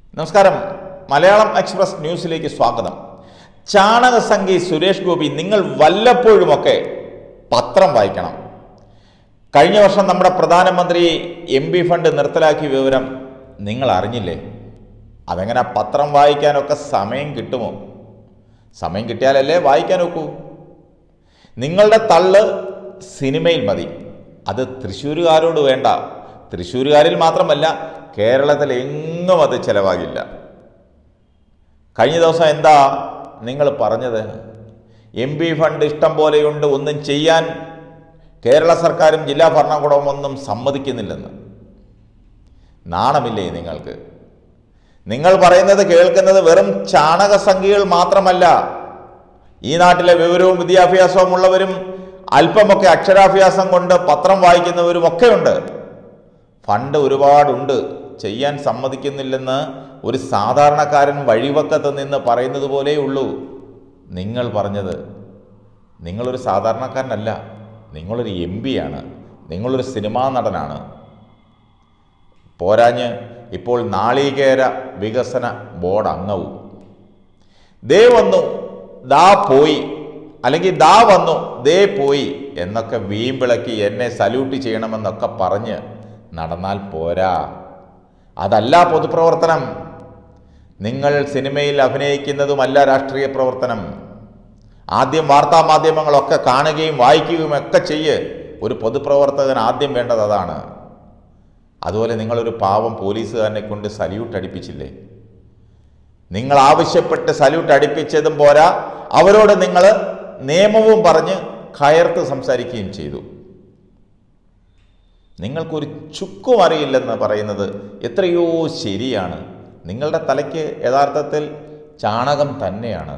നമസ്കാരം മലയാളം എക്സ്പ്രസ് ന്യൂസിലേക്ക് സ്വാഗതം ചാണകസംഖി സുരേഷ് ഗോപി നിങ്ങൾ വല്ലപ്പോഴുമൊക്കെ പത്രം വായിക്കണം കഴിഞ്ഞ വർഷം നമ്മുടെ പ്രധാനമന്ത്രി എം പി ഫണ്ട് നിർത്തലാക്കിയ വിവരം നിങ്ങൾ അറിഞ്ഞില്ലേ അതെങ്ങനെ പത്രം വായിക്കാനൊക്കെ സമയം കിട്ടുമോ സമയം കിട്ടിയാലല്ലേ വായിക്കാൻ ഒക്കൂ നിങ്ങളുടെ തള്ള് സിനിമയിൽ മതി അത് തൃശ്ശൂരുകാരോട് വേണ്ട തൃശ്ശൂരുകാരിൽ മാത്രമല്ല കേരളത്തിൽ എങ്ങും അത് ചിലവാകില്ല കഴിഞ്ഞ ദിവസം എന്താ നിങ്ങൾ പറഞ്ഞത് എം പി ഫണ്ട് ഇഷ്ടം പോലെയുണ്ട് ഒന്നും ചെയ്യാൻ കേരള സർക്കാരും ജില്ലാ ഭരണകൂടവും ഒന്നും സമ്മതിക്കുന്നില്ലെന്ന് നാണമില്ലേ നിങ്ങൾക്ക് നിങ്ങൾ പറയുന്നത് കേൾക്കുന്നത് വെറും ചാണകസംഖ്യകൾ മാത്രമല്ല ഈ നാട്ടിലെ വിവരവും വിദ്യാഭ്യാസവും ഉള്ളവരും അല്പമൊക്കെ അക്ഷരാഭ്യാസം കൊണ്ട് പത്രം വായിക്കുന്നവരും ഒക്കെ ഉണ്ട് ഫണ്ട് ഒരുപാടുണ്ട് ചെയ്യാൻ സമ്മതിക്കുന്നില്ലെന്ന് ഒരു സാധാരണക്കാരൻ വഴിവക്കത്ത് നിന്ന് പറയുന്നത് പോലെയുള്ളൂ നിങ്ങൾ പറഞ്ഞത് നിങ്ങളൊരു സാധാരണക്കാരനല്ല നിങ്ങളൊരു എം ആണ് നിങ്ങളൊരു സിനിമാ നടനാണ് പോരാഞ്ഞ് ഇപ്പോൾ നാളികേര വികസന ബോർഡ് അംഗവും ദേ വന്നു ദാ പോയി അല്ലെങ്കിൽ ദാ വന്നു ദേ പോയി എന്നൊക്കെ വീമ്പിളക്കി എന്നെ സല്യൂട്ട് ചെയ്യണമെന്നൊക്കെ പറഞ്ഞ് നടന്നാൽ പോരാ അതല്ല പൊതുപ്രവർത്തനം നിങ്ങൾ സിനിമയിൽ അഭിനയിക്കുന്നതുമല്ല രാഷ്ട്രീയ പ്രവർത്തനം ആദ്യം വാർത്താ മാധ്യമങ്ങളൊക്കെ കാണുകയും വായിക്കുകയും ഒക്കെ ചെയ്യ് ഒരു പൊതുപ്രവർത്തകൻ ആദ്യം വേണ്ടത് അതാണ് അതുപോലെ നിങ്ങളൊരു പാവം പോലീസുകാരനെ കൊണ്ട് സല്യൂട്ട് അടിപ്പിച്ചില്ലേ നിങ്ങൾ ആവശ്യപ്പെട്ട് സല്യൂട്ട് അടിപ്പിച്ചതും പോരാ അവരോട് നിങ്ങൾ നിയമവും പറഞ്ഞ് കയർത്ത് സംസാരിക്കുകയും ചെയ്തു നിങ്ങൾക്കൊരു ചുക്കും അറിയില്ലെന്ന് പറയുന്നത് എത്രയോ ശരിയാണ് നിങ്ങളുടെ തലയ്ക്ക് യഥാർത്ഥത്തിൽ ചാണകം തന്നെയാണ്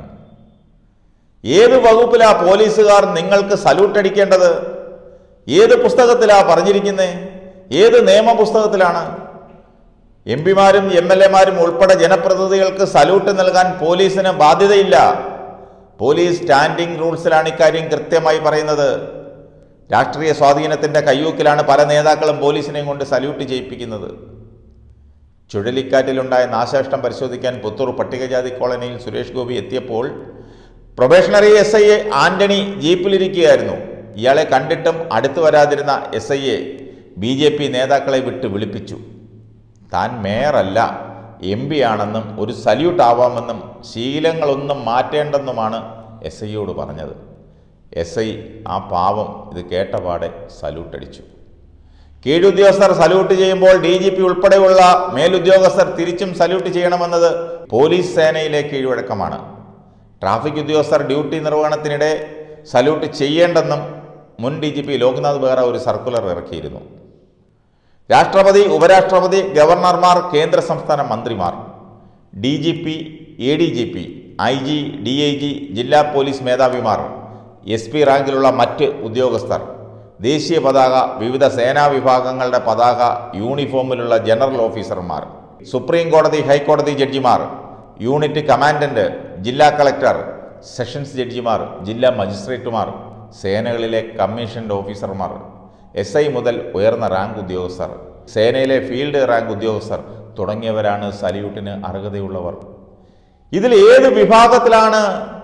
ഏത് വകുപ്പിലാ പോലീസുകാർ നിങ്ങൾക്ക് സല്യൂട്ട് അടിക്കേണ്ടത് ഏത് പുസ്തകത്തിലാ പറഞ്ഞിരിക്കുന്നത് ഏത് നിയമപുസ്തകത്തിലാണ് എം പിമാരും എം എൽ എമാരും ഉൾപ്പെടെ ജനപ്രതിനിധികൾക്ക് സല്യൂട്ട് നൽകാൻ പോലീസിന് ബാധ്യതയില്ല പോലീസ് സ്റ്റാൻഡിംഗ് റൂൾസിലാണ് ഇക്കാര്യം കൃത്യമായി പറയുന്നത് രാഷ്ട്രീയ സ്വാധീനത്തിന്റെ കയ്യൂക്കിലാണ് പല നേതാക്കളും പോലീസിനെയും കൊണ്ട് സല്യൂട്ട് ചെയ്യിപ്പിക്കുന്നത് ചുഴലിക്കാറ്റിലുണ്ടായ നാശനഷ്ടം പരിശോധിക്കാൻ പുത്തൂർ പട്ടികജാതി കോളനിയിൽ സുരേഷ് ഗോപി എത്തിയപ്പോൾ probationary S I A Antony ജീപ്പിലിരിക്കുകയായിരുന്നു ഇയാളെ കണ്ടിട്ടും അടുത്തു വരാതിരുന്ന S I A B J P നേതാക്കളെ വിട്ട് വിളിപ്പിച്ചു താൻ മേയറല്ല എം പി ആണെന്നും ഒരു സല്യൂട്ട് ആവാമെന്നും ശീലങ്ങളൊന്നും മാറ്റേണ്ടെന്നുമാണ് എസ് ഐയോട് പറഞ്ഞത് എസ് ഐ ആ പാവം ഇത് കേട്ടപാടെ സല്യൂട്ട് അടിച്ചു കീഴുദ്യോഗസ്ഥർ സല്യൂട്ട് ചെയ്യുമ്പോൾ ഡി ജി പി ഉൾപ്പെടെയുള്ള മേലുദ്യോഗസ്ഥർ തിരിച്ചും സല്യൂട്ട് ചെയ്യണമെന്നത് പോലീസ് സേനയിലെ കീഴ്വഴക്കമാണ് ട്രാഫിക് ഉദ്യോഗസ്ഥർ ഡ്യൂട്ടി നിർവഹണത്തിനിടെ സല്യൂട്ട് ചെയ്യേണ്ടെന്നും മുൻ D G P Loknath Behera ഒരു സർക്കുലർ ഇറക്കിയിരുന്നു രാഷ്ട്രപതി ഉപരാഷ്ട്രപതി ഗവർണർമാർ കേന്ദ്ര സംസ്ഥാന മന്ത്രിമാർ D G P A D G P I G D I G ജില്ലാ പോലീസ് മേധാവിമാർ എസ് പി റാങ്കിലുള്ള മറ്റ് ഉദ്യോഗസ്ഥർ ദേശീയ പതാക വിവിധ സേനാ വിഭാഗങ്ങളുടെ പതാക യൂണിഫോമിലുള്ള ജനറൽ ഓഫീസർമാർ സുപ്രീം കോടതി ഹൈക്കോടതി ജഡ്ജിമാർ യൂണിറ്റ് കമാൻഡന്റ് ജില്ലാ കളക്ടർ സെഷൻസ് ജഡ്ജിമാർ ജില്ലാ മജിസ്ട്രേറ്റുമാർ സേനകളിലെ കമ്മീഷൻഡ് ഓഫീസർമാർ എസ് ഐ മുതൽ ഉയർന്ന റാങ്ക് ഉദ്യോഗസ്ഥർ സേനയിലെ ഫീൽഡ് റാങ്ക് ഉദ്യോഗസ്ഥർ തുടങ്ങിയവരാണ് സല്യൂട്ടിന് അർഹതയുള്ളവർ ഇതിൽ ഏത് വിഭാഗത്തിലാണ്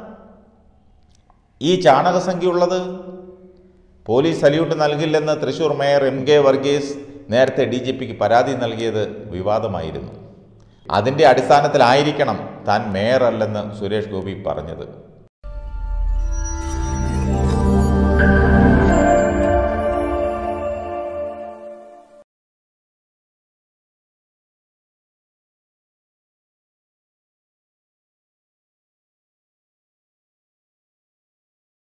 ഈ ചാണകസംഖ്യ ഉള്ളത് പോലീസ് സല്യൂട്ട് നൽകില്ലെന്ന് Thrissur mayor M K Varghese നേരത്തെ ഡി ജി പിക്ക് പരാതി നൽകിയത് വിവാദമായിരുന്നു അതിൻ്റെ അടിസ്ഥാനത്തിലായിരിക്കണം താൻ മേയറല്ലെന്ന് സുരേഷ് ഗോപി പറഞ്ഞത്